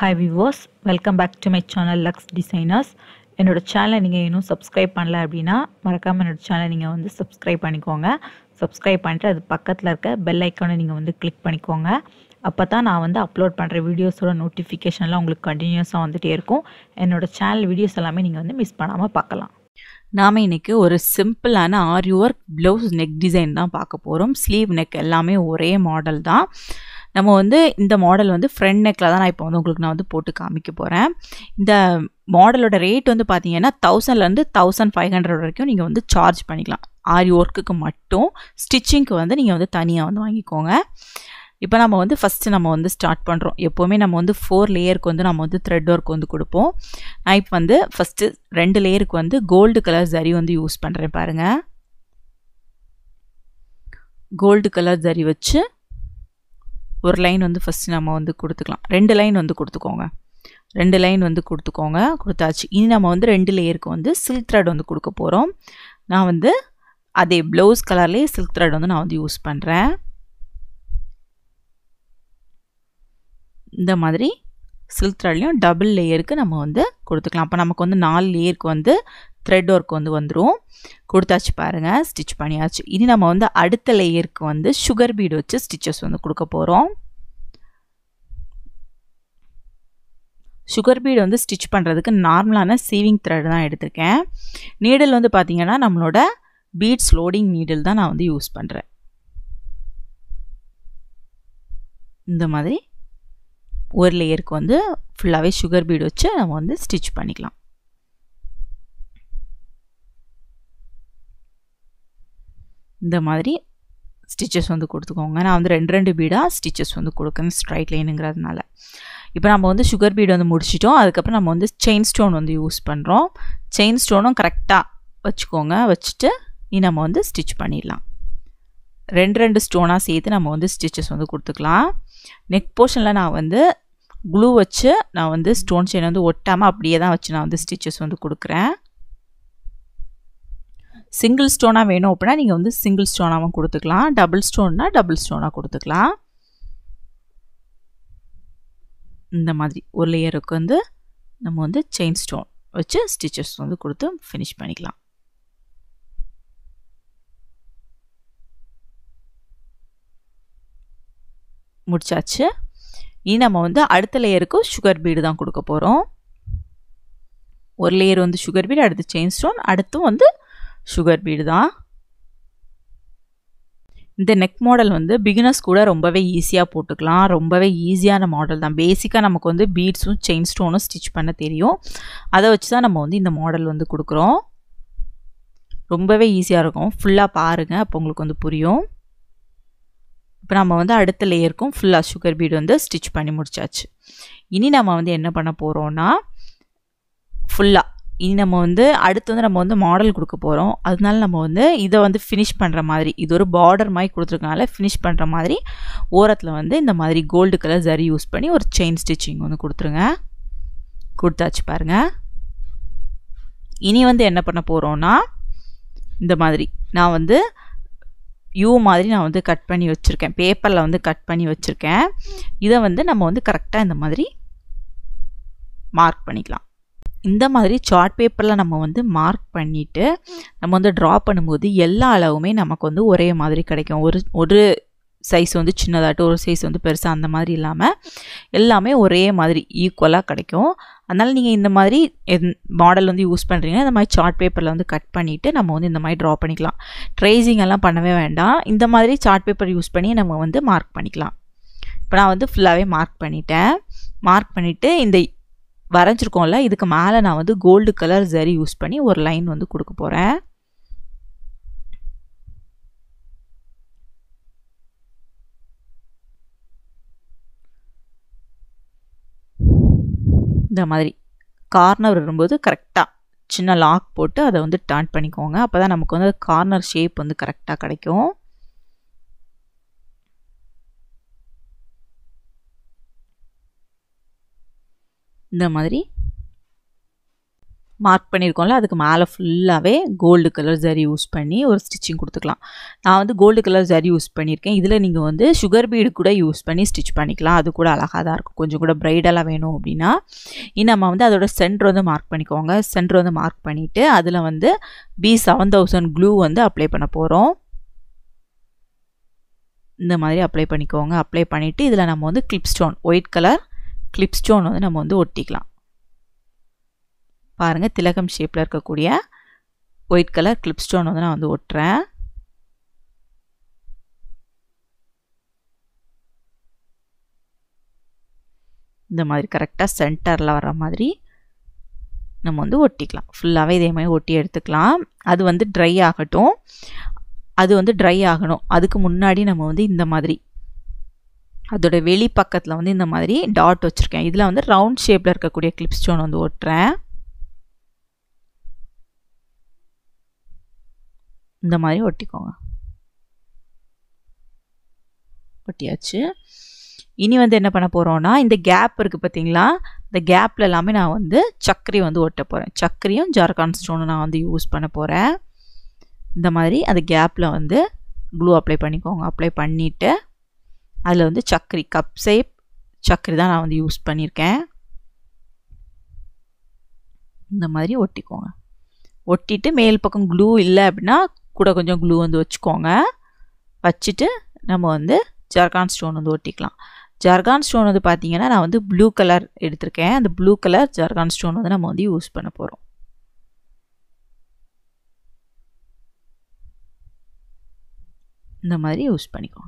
hi viewers welcome back to my channel Lux Designers என்னோட சேனலை நீங்கள் இன்னும் சப்ஸ்கிரைப் பண்ணல அப்படின்னா மறக்காமல் என்னோட சேனலை நீங்கள் வந்து சப்ஸ்கிரைப் பண்ணிக்கோங்க சப்ஸ்கிரைப் பண்ணிட்டு அது பக்கத்தில் இருக்க பெல் ஐக்கானை நீங்கள் வந்து கிளிக் பண்ணிக்கோங்க அப்போ தான் நான் வந்து அப்லோட் பண்ணுற வீடியோஸோட நோட்டிஃபிகேஷன்லாம் உங்களுக்கு கண்டினியூஸாக வந்துகிட்டே இருக்கும் என்னோட சேனல் வீடியோஸ் எல்லாமே நீங்கள் வந்து மிஸ் பண்ணாமல் பார்க்கலாம் நாம் இன்றைக்கி ஒரு சிம்பிளான aari work blouse neck design தான் பார்க்க போகிறோம் ஸ்லீவ் நெக் எல்லாமே ஒரே மாடல் தான் நம்ம வந்து இந்த மாடல் வந்து ஃப்ரண்ட் நெக்கில் தான் நான் இப்போ வந்து உங்களுக்கு நான் வந்து போட்டு காமிக்க போகிறேன் இந்த மாடலோட ரேட் வந்து பார்த்தீங்கன்னா தௌசண்ட்லேருந்து தௌசண்ட் ஃபைவ் ஹண்ட்ரட் வரைக்கும் நீங்கள் வந்து சார்ஜ் பண்ணிக்கலாம் ஆரி ஒர்க்குக்கு மட்டும் ஸ்டிச்சிங்க்கு வந்து நீங்கள் வந்து தனியாக வந்து வாங்கிக்கோங்க இப்போ நம்ம வந்து ஃபஸ்ட்டு நம்ம வந்து ஸ்டார்ட் பண்ணுறோம் எப்போவுமே நம்ம வந்து ஃபோர் லேயருக்கு வந்து நம்ம வந்து த்ரெட் ஒர்க் வந்து கொடுப்போம் நான் இப்போ வந்து ஃபஸ்ட்டு ரெண்டு லேயருக்கு வந்து கோல்டு கலர் ஜரி வந்து யூஸ் பண்ணுறேன் பாருங்கள் கோல்டு கலர் ஜரி வச்சு ஒரு லைன் வந்து ஃபஸ்ட்டு நம்ம வந்து கொடுத்துக்கலாம் ரெண்டு லைன் வந்து கொடுத்துக்கோங்க ரெண்டு லைன் வந்து கொடுத்துக்கோங்க கொடுத்தாச்சு இனி நம்ம வந்து ரெண்டு லேயருக்கு வந்து சில்க் த்ரெட் வந்து கொடுக்க போகிறோம் நான் வந்து அதே ப்ளவுஸ் கலர்லேயே சில்க் த்ரெட் வந்து நான் வந்து யூஸ் பண்ணுறேன் இந்த மாதிரி சில்க் த்ரெட்லேயும் டபுள் லேயருக்கு நம்ம வந்து கொடுத்துக்கலாம் அப்போ நமக்கு வந்து நாலு லேயருக்கு வந்து த்ரெட் ஒர்க் வந்து வந்துடும் கொடுத்தாச்சு பாருங்கள் ஸ்டிச் பண்ணியாச்சு இனி நம்ம வந்து அடுத்த லேயருக்கு வந்து சுகர் பீடு வச்சு ஸ்டிச்சஸ் வந்து கொடுக்க போகிறோம் சுகர் பீடு வந்து ஸ்டிச் பண்ணுறதுக்கு நார்மலான சீவிங் த்ரெட் தான் எடுத்திருக்கேன் நீடில் வந்து பார்த்திங்கன்னா நம்மளோட பீட்ஸ் லோடிங் நீடில் தான் நான் வந்து யூஸ் பண்ணுறேன் இந்த மாதிரி ஒரு லேயருக்கு வந்து ஃபுல்லாகவே சுகர் பீடு வச்சு நம்ம வந்து ஸ்டிச் பண்ணிக்கலாம் இந்த மாதிரி ஸ்டிச்சஸ் வந்து கொடுத்துக்கோங்க நான் வந்து ரெண்டு ரெண்டு பீடாக ஸ்டிச்சஸ் வந்து கொடுக்குறேன் ஸ்ட்ரைட் லைனுங்கிறதுனால இப்போ நம்ம வந்து சுகர் பீடு வந்து முடிச்சிட்டோம் அதுக்கப்புறம் நம்ம வந்து செயின் ஸ்டோன் வந்து யூஸ் பண்ணுறோம் செயின் ஸ்டோனும் கரெக்டாக வச்சுக்கோங்க வச்சுட்டு நீ நம்ம வந்து ஸ்டிச் பண்ணிடலாம் ரெண்டு ரெண்டு ஸ்டோனாக சேர்த்து நம்ம வந்து ஸ்டிச்சஸ் வந்து கொடுத்துக்கலாம் நெக் போர்ஷனில் நான் வந்து க்ளூ வச்சு நான் வந்து ஸ்டோன் செயின் வந்து ஒட்டாமல் அப்படியே தான் வச்சு நான் வந்து ஸ்டிச்சஸ் வந்து கொடுக்குறேன் சிங்கிள் ஸ்டோனாக வேணும் அப்படின்னா நீங்கள் வந்து சிங்கிள் ஸ்டோனாகவும் கொடுத்துக்கலாம் டபுள் ஸ்டோன்னா டபுள் ஸ்டோனாக கொடுத்துக்கலாம் இந்த மாதிரி ஒரு லேயருக்கு வந்து நம்ம வந்து செயின் ஸ்டோன் வச்சு ஸ்டிச்சஸ் வந்து கொடுத்து ஃபினிஷ் பண்ணிக்கலாம் முடிச்சாச்சு இனி நம்ம வந்து அடுத்த லேயருக்கு சுகர் பீடு தான் கொடுக்க போகிறோம் ஒரு லேயர் வந்து சுகர் பீடு அடுத்து செயின் ஸ்டோன் அடுத்தும் வந்து சுகர் பீடு தான் இந்த நெக் மாடல் வந்து பிகினர்ஸ் கூட ரொம்பவே ஈஸியாக போட்டுக்கலாம் ரொம்பவே ஈஸியான மாடல் தான் பேசிக்காக நமக்கு வந்து பீட்ஸும் செயின் ஸ்டோனும் ஸ்டிச் பண்ண தெரியும் அதை வச்சு தான் நம்ம வந்து இந்த மாடல் வந்து கொடுக்குறோம் ரொம்பவே ஈஸியாக இருக்கும் ஃபுல்லாக பாருங்கள் அப்போ உங்களுக்கு வந்து புரியும் இப்போ நம்ம வந்து அடுத்த லேயருக்கும் ஃபுல்லாக சுகர் பீடு வந்து ஸ்டிச் பண்ணி முடிச்சாச்சு இனி நம்ம வந்து என்ன பண்ண போகிறோன்னா ஃபுல்லாக இனி நம்ம வந்து அடுத்து வந்து நம்ம வந்து மாடல் கொடுக்க போகிறோம் அதனால நம்ம வந்து இதை வந்து ஃபினிஷ் பண்ணுற மாதிரி இது ஒரு பார்டர் மாதிரி கொடுத்துருக்கனால ஃபினிஷ் பண்ணுற மாதிரி ஓரத்தில் வந்து இந்த மாதிரி கோல்டு கலர் ஜரி யூஸ் பண்ணி ஒரு செயின் ஸ்டிச்சிங் வந்து கொடுத்துருங்க கொடுத்தாச்சு பாருங்கள் இனி வந்து என்ன பண்ண போகிறோன்னா இந்த மாதிரி நான் வந்து யூ மாதிரி நான் வந்து கட் பண்ணி வச்சுருக்கேன் பேப்பரில் வந்து கட் பண்ணி வச்சுருக்கேன் இதை வந்து நம்ம வந்து கரெக்டாக இந்த மாதிரி மார்க் பண்ணிக்கலாம் இந்த மாதிரி சார்ட் பேப்பரில் நம்ம வந்து மார்க் பண்ணிவிட்டு நம்ம வந்து ட்ரா பண்ணும்போது எல்லா அளவுமே நமக்கு வந்து ஒரே மாதிரி கிடைக்கும் ஒரு ஒரு சைஸ் வந்து சின்னதாட்டு ஒரு சைஸ் வந்து பெருசாக அந்த மாதிரி இல்லாமல் எல்லாமே ஒரே மாதிரி ஈக்குவலாக கிடைக்கும் அதனால் நீங்கள் இந்த மாதிரி மாடல் வந்து யூஸ் பண்ணுறீங்கன்னா இந்த மாதிரி சார்ட் பேப்பரில் வந்து கட் பண்ணிவிட்டு நம்ம வந்து இந்த மாதிரி ட்ரா பண்ணிக்கலாம் ட்ரேசிங் எல்லாம் பண்ணவே வேண்டாம் இந்த மாதிரி சார்ட் பேப்பர் யூஸ் பண்ணி நம்ம வந்து மார்க் பண்ணிக்கலாம் இப்போ நான் வந்து ஃபுல்லாகவே மார்க் பண்ணிட்டேன் மார்க் பண்ணிவிட்டு இந்த வரைஞ்சிருக்கோம்ல இதுக்கு மேலே நான் வந்து கோல்டு கலர் ஜரி யூஸ் பண்ணி ஒரு லைன் வந்து கொடுக்க போகிறேன் இந்த மாதிரி கார்னர் வரும்போது கரெக்டாக சின்ன லாக் போட்டு அதை வந்து டர்ன் பண்ணிக்கோங்க அப்போ தான் நமக்கு வந்து கார்னர் ஷேப் வந்து கரெக்டாக கிடைக்கும் இந்த மாதிரி மார்க் பண்ணியிருக்கோம்ல அதுக்கு மேலே ஃபுல்லாகவே கோல்டு கலர் ஜரி யூஸ் பண்ணி ஒரு ஸ்டிச்சிங் கொடுத்துக்கலாம் நான் வந்து கோல்டு கலர் ஜரி யூஸ் பண்ணியிருக்கேன் இதில் நீங்கள் வந்து சுகர் பீடு கூட யூஸ் பண்ணி ஸ்டிச் பண்ணிக்கலாம் அது கூட அழகாக தான் இருக்கும் கொஞ்சம் கூட ப்ரைடலாக வேணும் அப்படின்னா இனி நம்ம வந்து அதோட சென்டர் வந்து மார்க் பண்ணிக்கோங்க சென்டர் வந்து மார்க் பண்ணிவிட்டு அதில் வந்து பி செவன் தௌசண்ட் க்ளூ வந்து அப்ளை பண்ண போகிறோம் இந்த மாதிரி அப்ளை பண்ணிக்கோங்க அப்ளை பண்ணிவிட்டு இதில் நம்ம வந்து clip stone white colour clip stone வந்து நம்ம வந்து ஒட்டிக்கலாம் பாருங்கள் திலகம் ஷேப்பில் இருக்கக்கூடிய ஒயிட் கலர் கிளிப் ஸ்டோன் வந்து நான் வந்து ஒட்டுறேன் இந்த மாதிரி கரெக்டாக சென்டரில் வர மாதிரி நம்ம வந்து ஒட்டிக்கலாம் ஃபுல்லாகவே இதே மாதிரி ஒட்டி எடுத்துக்கலாம் அது வந்து ட்ரை ஆகட்டும் அது வந்து ட்ரை ஆகணும் அதுக்கு முன்னாடி நம்ம வந்து இந்த மாதிரி அதோட வெளி பக்கத்தில் வந்து இந்த மாதிரி டாட் வச்சுருக்கேன் இதில் வந்து ரவுண்ட் ஷேப்பில் இருக்கக்கூடிய கிளிப் ஸ்டோன் வந்து ஒட்டுறேன் இந்த மாதிரி ஒட்டிக்கோங்க ஒட்டியாச்சு இனி வந்து என்ன பண்ண போகிறோன்னா இந்த கேப் இருக்குது பார்த்தீங்களா இந்த கேப்பில் எல்லாமே நான் வந்து சக்கரி வந்து ஒட்ட போகிறேன் சக்கரியும் ஜார்கான் ஸ்டோனும் நான் வந்து யூஸ் பண்ண போகிறேன் இந்த மாதிரி அந்த கேப்பில் வந்து க்ளூ அப்ளை பண்ணிக்கோங்க அப்ளை பண்ணிவிட்டு அதில் வந்து சக்கரி கப் சேப் சக்கரி தான் நான் வந்து யூஸ் பண்ணியிருக்கேன் இந்த மாதிரி ஒட்டிக்கோங்க ஒட்டிட்டு மேல் பக்கம் க்ளூ இல்லை அப்படின்னா கூட கொஞ்சம் க்ளூ வந்து வச்சுக்கோங்க வச்சுட்டு நம்ம வந்து ஜர்கான் ஸ்டோன் வந்து ஒட்டிக்கலாம் ஜர்கான் ஸ்டோன் வந்து பார்த்தீங்கன்னா நான் வந்து ப்ளூ கலர் எடுத்திருக்கேன் அந்த ப்ளூ கலர் ஜர்கான் ஸ்டோன் வந்து நம்ம வந்து யூஸ் பண்ண போகிறோம் இந்த மாதிரி யூஸ் பண்ணிக்கோங்க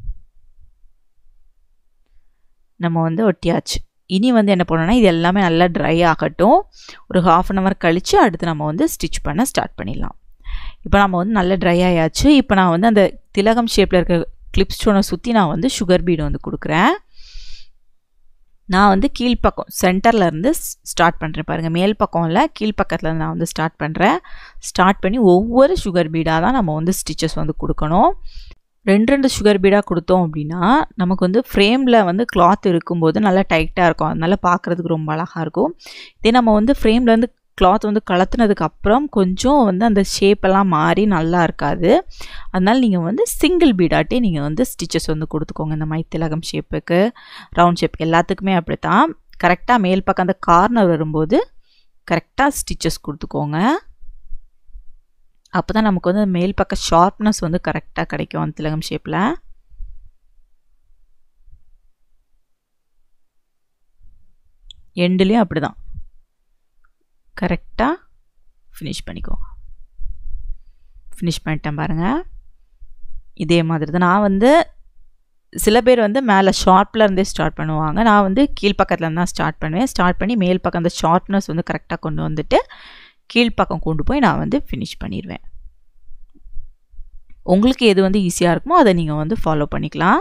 நம்ம வந்து ஒட்டியாச்சு இனி வந்து என்ன பண்ணோன்னா இது எல்லாமே நல்லா ட்ரை ஆகட்டும் ஒரு ஹாஃப் அன் ஹவர் கழித்து அடுத்து நம்ம வந்து ஸ்டிச் பண்ண ஸ்டார்ட் பண்ணிடலாம் இப்போ நம்ம வந்து நல்லா ட்ரை ஆயாச்சு இப்போ நான் வந்து அந்த திலகம் ஷேப்பில் இருக்க கிளிப் ஸ்டோனை சுற்றி நான் வந்து சுகர் பீடு வந்து கொடுக்குறேன் நான் வந்து கீழ்ப்பக்கம் சென்டரில் இருந்து ஸ்டார்ட் பண்ணுறேன் பாருங்கள் மேல் பக்கம் இல்லை கீழ்ப்பக்கத்தில் நான் வந்து ஸ்டார்ட் பண்ணுறேன் ஸ்டார்ட் பண்ணி ஒவ்வொரு சுகர் பீடாக தான் நம்ம வந்து ஸ்டிச்சஸ் வந்து கொடுக்கணும் ரெண்டு ரெண்டு சுகர் பீடாக கொடுத்தோம் அப்படின்னா நமக்கு வந்து ஃப்ரேமில் வந்து கிளாத் இருக்கும்போது நல்லா டைட்டாக இருக்கும் அதனால பார்க்குறதுக்கு ரொம்ப அழகாக இருக்கும் இதே நம்ம வந்து ஃப்ரேமில் வந்து கிளாத் வந்து கலத்துனதுக்கு அப்புறம் கொஞ்சம் வந்து அந்த ஷேப்பெல்லாம் மாறி நல்லா இருக்காது அதனால் நீங்கள் வந்து சிங்கிள் பீடாட்டே நீங்கள் வந்து ஸ்டிச்சஸ் வந்து கொடுத்துக்கோங்க இந்த மாதிரி திலகம் ஷேப்புக்கு ரவுண்ட் ஷேப் எல்லாத்துக்குமே அப்படி தான் கரெக்டாக மேல் பக்கம் அந்த கார்னர் வரும்போது கரெக்டாக ஸ்டிச்சஸ் கொடுத்துக்கோங்க அப்போ தான் நமக்கு வந்து மேல் பக்க ஷார்ப்னஸ் வந்து கரெக்டாக கிடைக்கும் அந்த திலகம் ஷேப்பில் எண்டுலேயும் அப்படி தான் கரெக்டாக ஃபினிஷ் பண்ணிக்கோங்க ஃபினிஷ் பண்ணிட்டேன் பாருங்கள் இதே மாதிரி தான் நான் வந்து சில பேர் வந்து மேலே ஷார்ப்பில் இருந்தே ஸ்டார்ட் பண்ணுவாங்க நான் வந்து கீழ்ப்பக்கத்தில் தான் ஸ்டார்ட் பண்ணுவேன் ஸ்டார்ட் பண்ணி மேல் பக்கம் அந்த ஷார்ப்னஸ் வந்து கரெக்டாக கொண்டு வந்துட்டு கீழ்ப்பக்கம் கொண்டு போய் நான் வந்து ஃபினிஷ் பண்ணிடுவேன் உங்களுக்கு எது வந்து ஈஸியாக இருக்குமோ அதை நீங்கள் வந்து ஃபாலோ பண்ணிக்கலாம்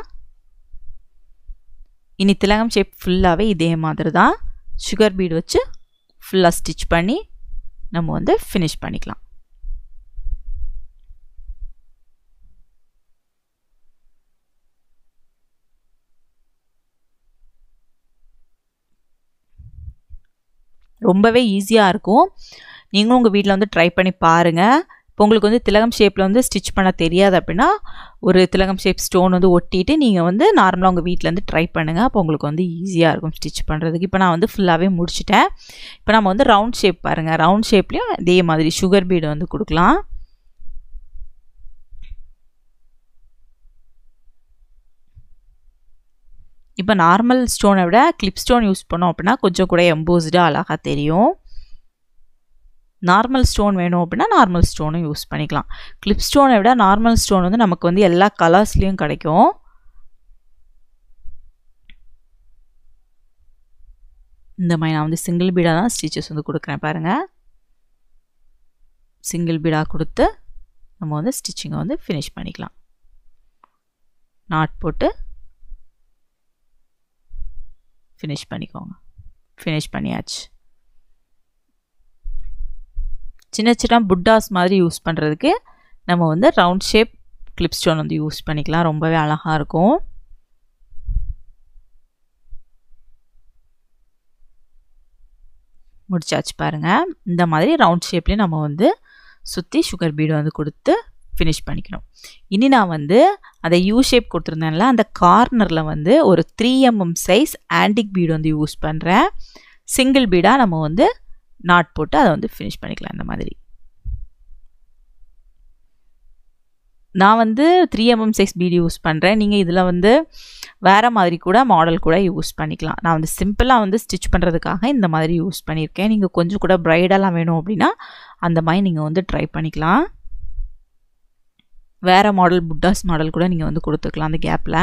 இனி திலகம் ஷேப் ஃபுல்லாகவே இதே மாதிரி தான் சுகர் பீடு வச்சு ஃபுல்லாக ஸ்டிச் பண்ணி நம்ம வந்து ஃபினிஷ் பண்ணிக்கலாம் ரொம்பவே ஈஸியாக இருக்கும் நீங்களும் உங்கள் வீட்டில் வந்து ட்ரை பண்ணி பாருங்கள் இப்போ உங்களுக்கு வந்து திலகம் ஷேப்பில் வந்து ஸ்டிச் பண்ண தெரியாது அப்படின்னா ஒரு திலகம் ஷேப் ஸ்டோன் வந்து ஒட்டிட்டு நீங்கள் வந்து நார்மலாக உங்கள் வீட்டில் வந்து ட்ரை பண்ணுங்கள் அப்போ உங்களுக்கு வந்து ஈஸியாக இருக்கும் ஸ்டிச் பண்ணுறதுக்கு இப்போ நான் வந்து ஃபுல்லாகவே முடிச்சிட்டேன் இப்போ நம்ம வந்து ரவுண்ட் ஷேப் பாருங்கள் ரவுண்ட் ஷேப்லேயும் இதே மாதிரி சுகர் பீடு வந்து கொடுக்கலாம் இப்போ நார்மல் ஸ்டோனை விட கிளிப் ஸ்டோன் யூஸ் பண்ணோம் அப்படின்னா கொஞ்சம் கூட எம்போஸ்டாக அழகாக தெரியும் நார்மல் ஸ்டோன் வேணும் அப்படின்னா நார்மல் ஸ்டோனும் யூஸ் பண்ணிக்கலாம் கிளிப் ஸ்டோனை விட நார்மல் ஸ்டோன் வந்து நமக்கு வந்து எல்லா கலர்ஸ்லேயும் கிடைக்கும் இந்த மாதிரி நான் வந்து சிங்கிள் பீடாக தான் ஸ்டிச்சஸ் வந்து கொடுக்குறேன் பாருங்கள் சிங்கிள் பீடாக கொடுத்து நம்ம வந்து ஸ்டிச்சிங்கை வந்து ஃபினிஷ் பண்ணிக்கலாம் நாட் போட்டு ஃபினிஷ் பண்ணிக்கோங்க ஃபினிஷ் பண்ணியாச்சு சின்ன சின்ன புட்டாஸ் மாதிரி யூஸ் பண்ணுறதுக்கு நம்ம வந்து ரவுண்ட் ஷேப் கிளிப் ஸ்டோன் வந்து யூஸ் பண்ணிக்கலாம் ரொம்பவே அழகாக இருக்கும் முடிச்சாச்சு பாருங்கள் இந்த மாதிரி ரவுண்ட் ஷேப்லேயும் நம்ம வந்து சுற்றி சுகர் பீடு வந்து கொடுத்து ஃபினிஷ் பண்ணிக்கணும் இனி நான் வந்து அதை யூ ஷேப் கொடுத்துருந்தேன்ல அந்த கார்னரில் வந்து ஒரு three mm size antique bead வந்து யூஸ் பண்ணுறேன் சிங்கிள் பீடாக நம்ம வந்து நாட் போட்டு அதை வந்து ஃபினிஷ் பண்ணிக்கலாம் இந்த மாதிரி நான் வந்து three mm size bead use பண்ணுறேன் நீங்கள் இதில் வந்து வேறு மாதிரி கூட மாடல் கூட யூஸ் பண்ணிக்கலாம் நான் வந்து சிம்பிளாக வந்து ஸ்டிச் பண்ணுறதுக்காக இந்த மாதிரி யூஸ் பண்ணியிருக்கேன் நீங்கள் கொஞ்சம் கூட ப்ரைடெல்லாம் வேணும் அப்படின்னா அந்த மாதிரி நீங்கள் வந்து ட்ரை பண்ணிக்கலாம் வேறு மாடல் புட்டாஸ் மாடல் கூட நீங்கள் வந்து கொடுத்துக்கலாம் அந்த கேப்பில்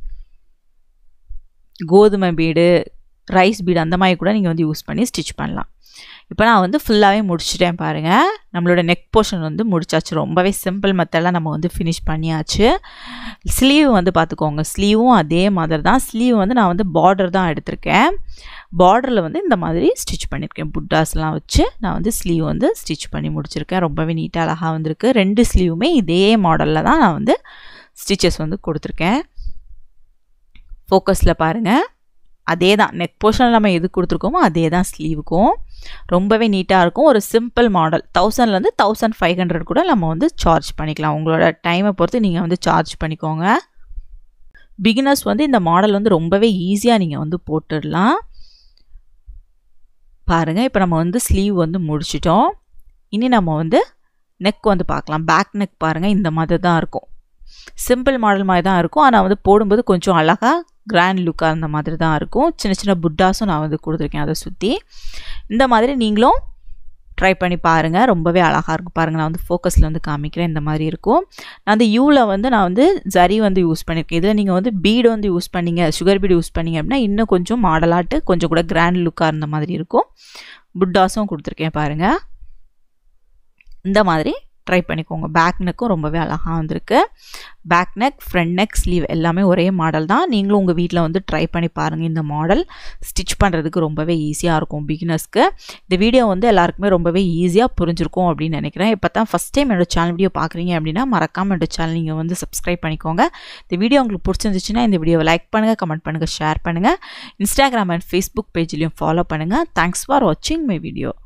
கோதுமை பீடு ரைஸ் பீடு அந்த மாதிரி கூட நீங்கள் வந்து யூஸ் பண்ணி ஸ்டிச் பண்ணலாம் இப்போ நான் வந்து ஃபுல்லாகவே முடிச்சிட்டேன் பாருங்கள் நம்மளோட நெக் போர்ஷன் வந்து முடிச்சாச்சு ரொம்பவே சிம்பிள் மெத்தடில் நம்ம வந்து ஃபினிஷ் பண்ணியாச்சு ஸ்லீவ் வந்து பார்த்துக்கோங்க ஸ்லீவும் அதே மாதிரி தான் ஸ்லீவ் வந்து நான் வந்து பார்டர் தான் எடுத்திருக்கேன் பார்டரில் வந்து இந்த மாதிரி ஸ்டிச் பண்ணியிருக்கேன் புட்டாஸ்லாம் வச்சு நான் வந்து ஸ்லீவ் வந்து ஸ்டிச் பண்ணி முடிச்சிருக்கேன் ரொம்பவே நீட்டாக அழகாக வந்திருக்கு ரெண்டு ஸ்லீவுமே இதே மாடலில் தான் நான் வந்து ஸ்டிச்சஸ் வந்து கொடுத்துருக்கேன் ஃபோக்கஸில் பாருங்கள் அதே தான் நெக் போர்ஷனில் நம்ம எது கொடுத்துருக்கோமோ அதே தான் ஸ்லீவுக்கும் ரொம்பவே நீட்டாக இருக்கும் ஒரு சிம்பிள் மாடல் தௌசண்ட்லேருந்து தௌசண்ட் ஃபைவ் ஹண்ட்ரட் கூட நம்ம வந்து சார்ஜ் பண்ணிக்கலாம் உங்களோட டைமை பொறுத்து நீங்கள் வந்து சார்ஜ் பண்ணிக்கோங்க பிகினர்ஸ் வந்து இந்த மாடல் வந்து ரொம்பவே ஈஸியாக நீங்கள் வந்து போட்டுடலாம் பாருங்கள் இப்போ நம்ம வந்து ஸ்லீவ் வந்து முடிச்சிட்டோம் இனி நம்ம வந்து நெக் வந்து பார்க்கலாம் பேக் நெக் பாருங்கள் இந்த மாதிரி தான் இருக்கும் சிம்பிள் மாடல் மாதிரி தான் இருக்கும் ஆனால் வந்து போடும்போது கொஞ்சம் அழகாக கிராண்ட் லுக்காக அந்த மாதிரி தான் இருக்கும் சின்ன சின்ன புட்டாஸும் நான் வந்து கொடுத்துருக்கேன் அதை சுற்றி இந்த மாதிரி நீங்களும் ட்ரை பண்ணி பாருங்கள் ரொம்பவே அழகாக இருக்கும் பாருங்கள் நான் வந்து ஃபோக்கஸில் வந்து காமிக்கிறேன் இந்த மாதிரி இருக்கும் நான் அந்த யூவில் வந்து நான் வந்து ஜரி வந்து யூஸ் பண்ணியிருக்கேன் இதில் நீங்கள் வந்து பீடு வந்து யூஸ் பண்ணீங்க சுகர் பீடு யூஸ் பண்ணீங்க அப்படின்னா இன்னும் கொஞ்சம் மாடலாட்டு கொஞ்சம் கூட கிராண்ட் லுக்காக இருந்த மாதிரி இருக்கும் புட்டாஸும் கொடுத்துருக்கேன் பாருங்கள் இந்த மாதிரி ட்ரை பண்ணிக்கோங்க பேக் நெக்கும் ரொம்பவே அழகாக வந்திருக்கு back neck front neck sleeve எல்லாமே ஒரே மாடல் தான் நீங்களும் உங்கள் வீட்டில் வந்து ட்ரை பண்ணி பாருங்கள் இந்த மாடல் ஸ்டிச் பண்ணுறதுக்கு ரொம்பவே ஈஸியாக இருக்கும் பிகினர்ஸ்க்கு இந்த வீடியோ வந்து எல்லாருக்குமே ரொம்பவே ஈஸியாக புரிஞ்சிருக்கும் அப்படின்னு நினைக்கிறேன் இப்போ தான் ஃபஸ்ட் டைம் என்னோட சேனல் வீடியோ பார்க்குறீங்க அப்படின்னா மறக்காமல் என்னோட சேனல் நீங்கள் வந்து சப்ஸ்கிரைப் பண்ணிக்கோங்க இந்த வீடியோ உங்களுக்கு பிடிச்சிருந்துச்சுன்னா இந்த வீடியோவை லைக் பண்ணுங்கள் கமெண்ட் பண்ணுங்கள் ஷேர் பண்ணுங்கள் இன்ஸ்டாகிராம் அண்ட் ஃபேஸ்புக் பேஜ்லேயும் ஃபாலோ பண்ணுங்கள் தேங்க்ஸ் ஃபார் வாட்சிங் மை வீடியோ